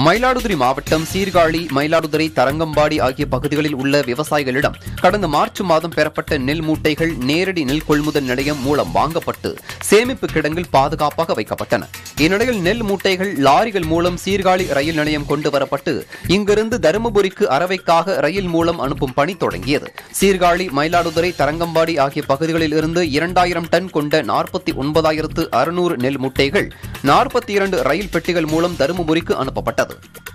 மயிலாடுதுறை மாவட்டம் சீர்காழி மயிலாடுதுறை தரங்கம்பாடி ஆகிய பகுதிகளில் உள்ள விவசாயிகளிடம் கடந்த மார்ச் மாதம் பெறப்பட்ட நெல் மூட்டைகள் நேரடி நெல் கொள்முதல் நிலையம் மூலம் வாங்கப்பட்டு சேமிப்பு கிடங்கில் பாதுகாப்பாக வைக்கப்பட்டன இந்நிலையில் நெல் மூட்டைகள் லாரிகள் மூலம் சீர்காழி ரயில் நிலையம் கொண்டு வரப்பட்டு இங்கிருந்து தருமபுரிக்கு அரவைக்காக ரயில் மூலம் அனுப்பும் பணி தொடங்கியது சீர்காழி மயிலாடுதுறை தரங்கம்பாடி ஆகிய பகுதிகளில் இருந்து இரண்டாயிரம் டன் கொண்ட நாற்பத்தி ஒன்பதாயிரத்து அறுநூறு நெல் மூட்டைகள் நாற்பத்தி இரண்டு ரயில் பெட்டிகள் மூலம் தருமபுரிக்கு அனுப்பப்பட்டது